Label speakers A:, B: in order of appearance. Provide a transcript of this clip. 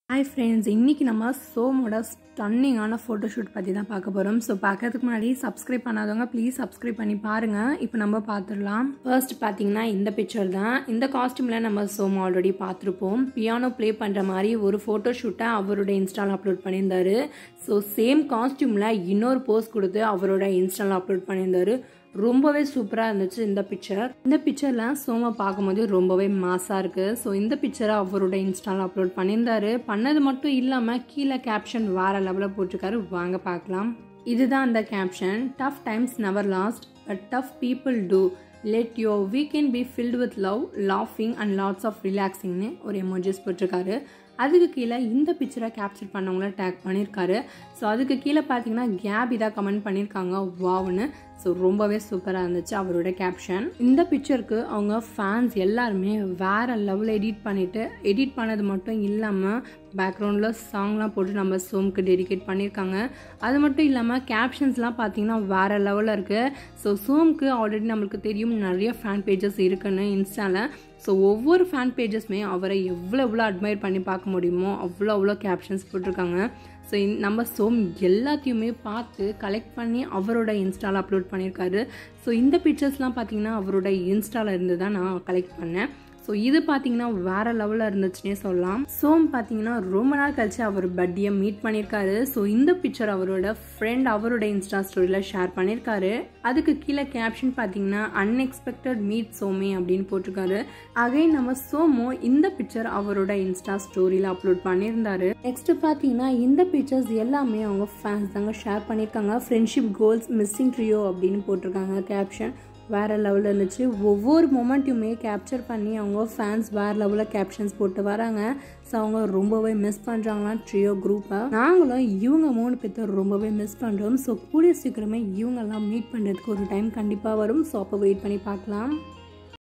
A: hi friends இன்றைக்கி நம்ம சோமோட ஸ்டன்னிங்கான photoshoot பற்றி தான் பார்க்க போகிறோம் ஸோ பார்க்கறதுக்கு முன்னாடி சப்ஸ்கிரைப் பண்ணாதவங்க ப்ளீஸ் சப்ஸ்கிரைப் பண்ணி பாருங்கள் இப்போ நம்ம பார்த்துடலாம் ஃபர்ஸ்ட் பார்த்தீங்கன்னா இந்த பிக்சர் தான் இந்த காஸ்டியூமில் நம்ம சோமோ ஆல்ரெடி பார்த்துருப்போம் பியானோ ப்ளே பண்ணுற மாதிரி ஒரு ஃபோட்டோஷூட்டை அவரோட இன்ஸ்டால் அப்லோட் பண்ணியிருந்தாரு ஸோ சேம் காஸ்டியூமில் இன்னொரு போஸ்ட் கொடுத்து அவரோட இன்ஸ்டால் அப்லோட் பண்ணியிருந்தாரு ரொம்பவே சூப்பராக இருந்துச்சு இந்த பிக்சர் இந்த பிக்சரில் சோமா பார்க்கும்போது ரொம்பவே மாசாக இருக்குது ஸோ இந்த பிக்சரை அவரோட இன்ஸ்டால் அப்லோட் பண்ணியிருந்தாரு பண்ணது மட்டும் இல்லாமல் கீழே கேப்ஷன் வேறு லெவலில் போட்டிருக்காரு வாங்க பார்க்கலாம் இதுதான் அந்த caption tough times never last but tough people do let your weekend be filled with love லாஃபிங் அண்ட் லாட்ஸ் ஆஃப் ரிலாக்ஸிங்னு ஒரு எமோஜிஸ் போட்டிருக்காரு அதுக்கு கீழே இந்த பிக்சரை கேப்சர் பண்ணவங்கள டேக் பண்ணியிருக்காரு ஸோ அதுக்கு கீழே பார்த்தீங்கன்னா கேப் இதாக கமெண்ட் பண்ணியிருக்காங்க வாவ்னு ஸோ ரொம்பவே சூப்பராக இருந்துச்சு அவரோட கேப்ஷன் இந்த பிக்சருக்கு அவங்க ஃபேன்ஸ் எல்லாருமே வேறு லெவலில் எடிட் பண்ணிவிட்டு எடிட் பண்ணது மட்டும் இல்லாமல் பேக்ரவுண்டில் சாங்லாம் போட்டு நம்ம சோம்க்கு டெடிகேட் பண்ணியிருக்காங்க அது மட்டும் இல்லாமல் கேப்ஷன்ஸ்லாம் பார்த்தீங்கன்னா வேறு லெவலில் இருக்குது ஸோ சோம்க்கு ஆல்ரெடி நம்மளுக்கு தெரியும் நிறைய ஃபேன் பேஜஸ் இருக்குன்னு இன்ஸ்டாவில் ஸோ ஒவ்வொரு ஃபேன் பேஜஸ்மே அவரை எவ்வளோ எவ்வளோ அட்மையர் பண்ணி பார்க்க முடியுமோ அவ்வளோ அவ்வளோ கேப்ஷன்ஸ் போட்டிருக்காங்க ஸோ நம்ம சோம் எல்லாத்தையுமே பார்த்து கலெக்ட் பண்ணி அவரோட இன்ஸ்டாவில் அப்லோட் பண்ணியிருக்காரு ஸோ இந்த பிக்சர்ஸ்லாம் பார்த்தீங்கன்னா அவரோட இன்ஸ்டாவில் இருந்து தான் நான் கலெக்ட் பண்ணேன் ஸோ இது பார்த்தீங்கன்னா வேற லெவலில் இருந்துச்சுன்னே சொல்லலாம் சோம் பார்த்தீங்கன்னா ரொம்ப நாள் கழிச்சு அவர் பர்த்டே மீட் பண்ணியிருக்காரு ஸோ இந்த பிக்சர் அவரோட ஃப்ரெண்ட் அவரோட இன்ஸ்டா ஸ்டோரியில் ஷேர் பண்ணியிருக்காரு அதுக்கு கீழே கேப்ஷன் பார்த்தீங்கன்னா அன்எக்ஸ்பெக்டட் மீட் சோமே அப்படின்னு போட்டிருக்காரு அகைன் நம்ம சோமோ இந்த பிக்சர் அவரோட இன்ஸ்டா ஸ்டோரியில் அப்லோட் பண்ணியிருந்தாரு நெக்ஸ்ட் பார்த்தீங்கன்னா இந்த பிக்சர்ஸ் எல்லாமே அவங்க ஃபேன்ஸ் தாங்க ஷேர் பண்ணியிருக்காங்க ஃப்ரெண்ட்ஷிப் கோல்ஸ் மிஸ்ஸிங் ட்ரியோ அப்படின்னு போட்டிருக்காங்க கேப்ஷன் வேறு லெவலில் இருந்துச்சு ஒவ்வொரு மொமெண்ட்டையுமே கேப்சர் பண்ணி அவங்க ஃபேன்ஸ் வேறு லெவலில் கேப்ஷன்ஸ் போட்டு வராங்க ஸோ அவங்க ரொம்பவே மிஸ் பண்ணுறாங்களாம் ட்ரியோ குரூப்பை நாங்களும் இவங்க மூணு பேர்த்த ரொம்பவே மிஸ் பண்ணுறோம் ஸோ கூடிய சீக்கிரமே இவங்கெல்லாம் மீட் பண்ணுறதுக்கு ஒரு டைம் கண்டிப்பாக வரும் ஸோ அப்போ வெயிட் பண்ணி பார்க்கலாம்